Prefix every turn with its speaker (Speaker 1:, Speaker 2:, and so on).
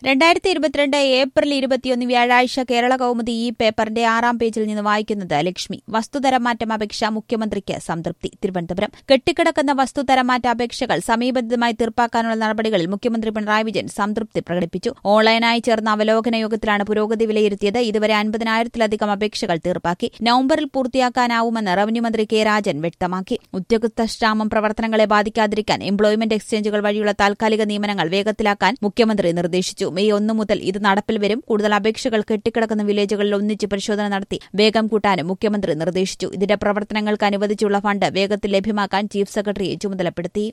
Speaker 1: രണ്ടായിരത്തി ഇരുപത്തിരണ്ട് ഏപ്രിൽ ഇരുപത്തിയൊന്ന് വ്യാഴാഴ്ച കേരള കൗമുദി ഈ പേപ്പറിന്റെ ആറാം പേജിൽ നിന്ന് വായിക്കുന്നത് ലക്ഷ്മി വസ്തുതരമാറ്റം അപേക്ഷ മുഖ്യമന്ത്രിക്ക് സംതൃപ്തി തിരുവനന്തപുരം കെട്ടിക്കിടക്കുന്ന വസ്തുതരമാറ്റ അപേക്ഷകൾ സമീപനമായി തീർപ്പാക്കാനുള്ള നടപടികളിൽ മുഖ്യമന്ത്രി പിണറായി വിജയൻ സംതൃപ്തി പ്രകടിപ്പിച്ചു ഓൺലൈനായി ചേർന്ന അവലോകന യോഗത്തിലാണ് പുരോഗതി വിലയിരുത്തിയത് ഇതുവരെ അൻപതിനായിരത്തിലധികം അപേക്ഷകൾ തീർപ്പാക്കി നവംബറിൽ പൂർത്തിയാക്കാനാവുമെന്ന് റവന്യൂ മന്ത്രി കെ രാജൻ വ്യക്തമാക്കി ഉദ്യോഗസ്ഥ ക്ഷാമം പ്രവർത്തനങ്ങളെ ബാധിക്കാതിരിക്കാൻ എംപ്ലോയ്മെന്റ് എക്സ്ചേഞ്ചുകൾ വഴിയുള്ള താൽക്കാലിക നിയമനങ്ങൾ വേഗത്തിലാക്കാൻ മുഖ്യമന്ത്രി നിർദ്ദേശിച്ചു മെയ് ഒന്ന് മുതൽ ഇത് നടപ്പിൽ വരും കൂടുതൽ അപേക്ഷകൾ കെട്ടിക്കിടക്കുന്ന വില്ലേജുകളിൽ ഒന്നിച്ച് പരിശോധന നടത്തി വേഗം കൂട്ടാനും മുഖ്യമന്ത്രി നിർദ്ദേശിച്ചു ഇതിന്റെ പ്രവർത്തനങ്ങൾക്ക് അനുവദിച്ചുള്ള ഫണ്ട് വേഗത്തിൽ ലഭ്യമാക്കാൻ ചീഫ് സെക്രട്ടറിയെ ചുമതലപ്പെടുത്തി